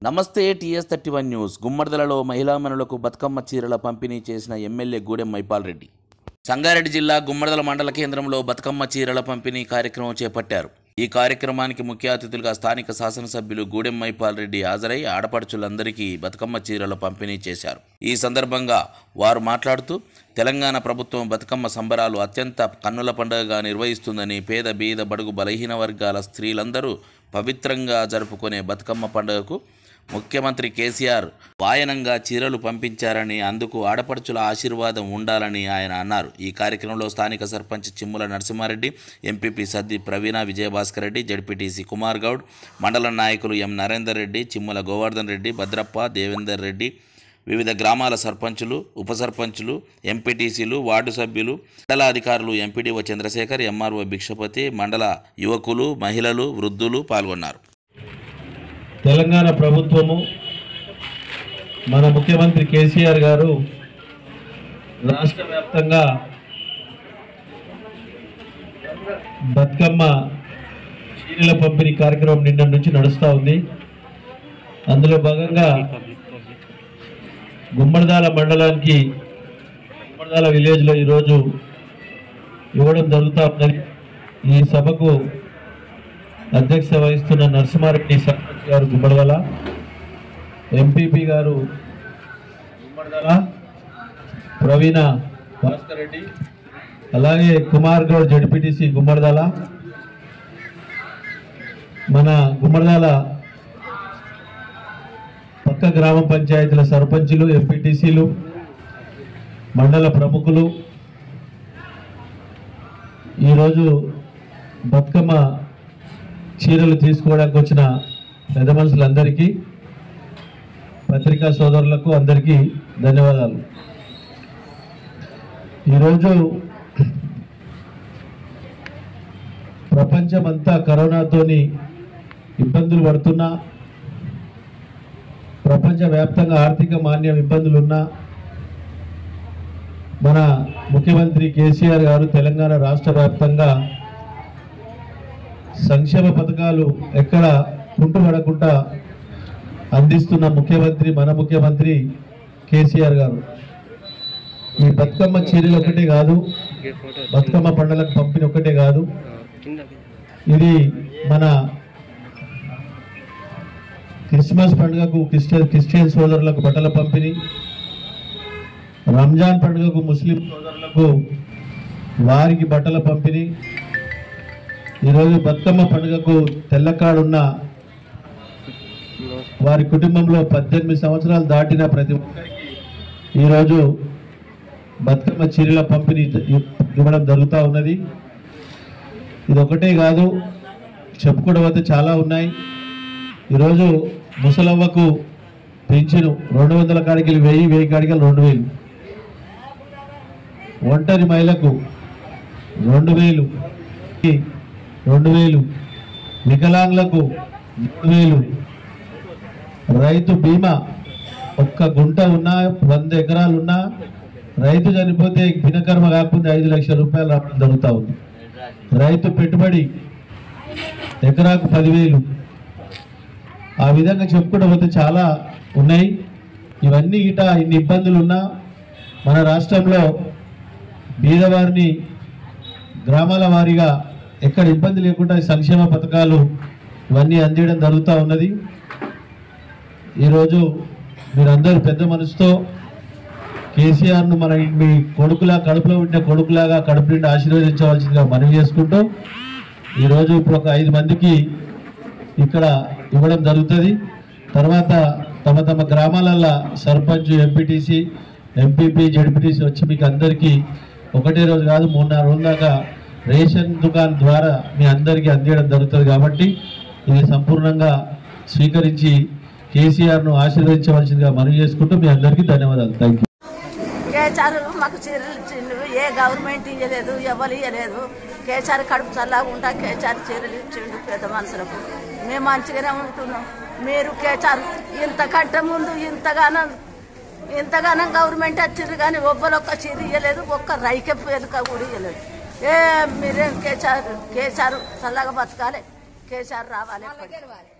నమస్తే TS thirty one news గుమ్మడిదలలో మహిళామణులకు బతుకమ్మ చీరల పంపిణీ చేసిన ఎమ్మెల్యే గూడెం మైపాల్ రెడ్డి సంగారెడ్డి జిల్లా గుమ్మడిదల మండల కేంద్రంలో బతుకమ్మ చీరల పంపిణీ కార్యక్రమం చేపట్టారు ఈ కార్యక్రమానికి ముఖ్య అతిథులుగా స్థానిక శాసనసభ్యులు గూడెం మైపాల్ రెడ్డి హాజరై ఆడపడుచులందరికీ బతుకమ్మ చీరల పంపిణీ చేశారు ఈ సందర్భంగా వారు మాట్లాడుతూ తెలంగాణ ప్రభుత్వం బతుకమ్మ సంబరాలు అత్యంత కన్నుల పండుగగా నిర్వహిస్తుందని పేద బీద బడుగు బలహీన వర్గాల స్త్రీలందరూ పవిత్రంగా జరుపుకునే బతుకమ్మ పండుగకు ముఖ్యమంత్రి కేసీఆర్ వాయనంగా చీరలు పంపించారని అందుకు ఆడపడుచుల ఆశీర్వాదం ఉండాలని ఆయన అన్నారు ఈ కార్యక్రమంలో స్థానిక సర్పంచ్ చిమ్ముల నరసింహారెడ్డి ఎంపీపీ సద్ది ప్రవీణ విజయభాస్కర్ రెడ్డి జడ్పీటీసీ కుమార్ గౌడ్ మండల నాయకులు ఎం నరేందర్ రెడ్డి చిమ్ముల గోవర్ధన్ రెడ్డి భద్రప్ప దేవేందర్ రెడ్డి వివిధ గ్రామాల సర్పంచులు ఉప సర్పంచులు ఎంపీటీసీలు వార్డు సభ్యులు మండల అధికారులు ఎంపీడీఓ చంద్రశేఖర్ ఎంఆర్ఓ భిక్షపతి మండల యువకులు మహిళలు వృద్ధులు పాల్గొన్నారు తెలంగాణ ప్రభుత్వము మన ముఖ్యమంత్రి కేసీఆర్ గారు రాష్ట్ర వ్యాప్తంగా బతుకమ్మ చీరల పంపిణీ కార్యక్రమం నిన్న నుంచి నడుస్తూ ఉంది అందులో భాగంగా గుమ్మడిదాల మండలానికి గుమ్మడిదాల విలేజ్లో ఈరోజు ఇవ్వడం జరుగుతూ ఉన్నది ఈ సభకు అధ్యక్షత వహిస్తున్న నరసింహారెడ్డి సర్పంచ్ గారు గుమ్మడిదల ఎంపీపీ గారు గుమ్మడిదల ప్రవీణ భాస్కర్ రెడ్డి అలాగే కుమార్ గౌడ్ జడ్పీటీసీ గుమ్మడిదల మన గుమ్మడిదల పక్క గ్రామ పంచాయతీల సర్పంచులు ఎంపీటీసీలు మండల ప్రముఖులు ఈరోజు బతుకమ్మ చీరలు తీసుకోవడానికి వచ్చిన పెద్ద మనుషులందరికీ పత్రికా సోదరులకు అందరికీ ధన్యవాదాలు ఈరోజు ప్రపంచమంతా కరోనాతోని ఇబ్బందులు పడుతున్నా ప్రపంచవ్యాప్తంగా ఆర్థిక మాన్యం ఇబ్బందులున్నా మన ముఖ్యమంత్రి కేసీఆర్ గారు తెలంగాణ రాష్ట్ర వ్యాప్తంగా సంక్షేమ పథకాలు ఎక్కడ కుంటుపడకుండా అందిస్తున్న ముఖ్యమంత్రి మన ముఖ్యమంత్రి కేసీఆర్ గారు ఈ బతుకమ్మ చీరలు ఒకటే కాదు బతుకమ్మ పండుగలకు పంపిణీ ఒకటే కాదు ఇది మన క్రిస్మస్ పండుగకు క్రిస్టియన్ క్రిస్టియన్ సోదరులకు బట్టల పంపిణీ రంజాన్ పండుగకు ముస్లిం సోదరులకు వారికి బట్టల పంపిణీ ఈరోజు బతుకమ్మ పండుగకు తెల్లకాడున్న వారి కుటుంబంలో పద్దెనిమిది సంవత్సరాలు దాటిన ప్రతి ఒక్కరికి ఈరోజు బతుకమ్మ చీరల పంపిణీ ఇవ్వడం జరుగుతూ ఉన్నది ఇది ఒకటే కాదు చెప్పుకోవడం అయితే చాలా ఉన్నాయి ఈరోజు ముసలవ్వకు పెంచును రెండు వందల కాడికి వెయ్యి వెయ్యి కాడికి రెండు వేలు ఒంటరి మహిళకు రెండు వేలు రెండు వేలు వికలాంగులకు మూడు వేలు రైతు బీమా ఒక్క గుంట ఉన్నా వంద ఎకరాలు ఉన్నా రైతు చనిపోతే దినకర్మ కాకుండా ఐదు లక్షల రూపాయలు రావడం జరుగుతూ ఉంది రైతు పెట్టుబడి ఎకరాకు పదివేలు ఆ విధంగా చెప్పుకుంటూ పోతే చాలా ఉన్నాయి ఇవన్నీ గిట ఇన్ని ఇబ్బందులు ఉన్నా మన రాష్ట్రంలో బీదవారిని గ్రామాల వారీగా ఎక్కడ ఇబ్బంది లేకుండా ఈ సంక్షేమ పథకాలు ఇవన్నీ అందించడం జరుగుతూ ఉన్నది ఈరోజు మీరందరూ పెద్ద మనసుతో కేసీఆర్ను మన మీ కొడుకులా కడుపులో ఉండే కొడుకులాగా కడుపు నిండి ఆశీర్వదించవలసిందిగా మనవి చేసుకుంటూ ఈరోజు ఇప్పుడు ఒక ఐదు మందికి ఇక్కడ ఇవ్వడం జరుగుతుంది తర్వాత తమ తమ గ్రామాలల్లో సర్పంచ్ ఎంపీటీసీ ఎంపీపీ జడ్పీటీసీ వచ్చి మీకు అందరికీ ఒకటే రోజు కాదు మూడు నాలుగు రోజుల దాకా రేషన్ దుకాణం ద్వారా మీ అందరికీ అందించడం జరుగుతుంది కాబట్టి ఇది సంపూర్ణంగా స్వీకరించి కేసీఆర్ను ఆశీర్వదించవలసిందిగా మనవి చేసుకుంటూ మీ అందరికీ ధన్యవాదాలు థ్యాంక్ యూ కేసీఆర్ మాకు చీరలు ఇచ్చిండు ఏ గవర్నమెంట్ ఇవ్వలేదు ఎవరు ఇవ్వలేదు కేసీఆర్ కడుపు చల్లగా ఉంటా కేసీఆర్ చీరలు ఇచ్చిండు పెద్ద మనుషులకు మేము మంచిగానే ఉంటున్నాం మీరు కేసీఆర్ ఇంతకంటే ముందు ఇంతగానం ఇంతగానం గవర్నమెంట్ వచ్చింది కానీ ఒక్కరొక్క చీర ఇవ్వలేదు ఒక్క రైకె పేరుక కూడా ఇవ్వలేదు ఏ మీరేం కేసీఆర్ కేసీఆర్ చల్లగా బతకాలి కేసీఆర్ రావాలి ఎప్పటికీ.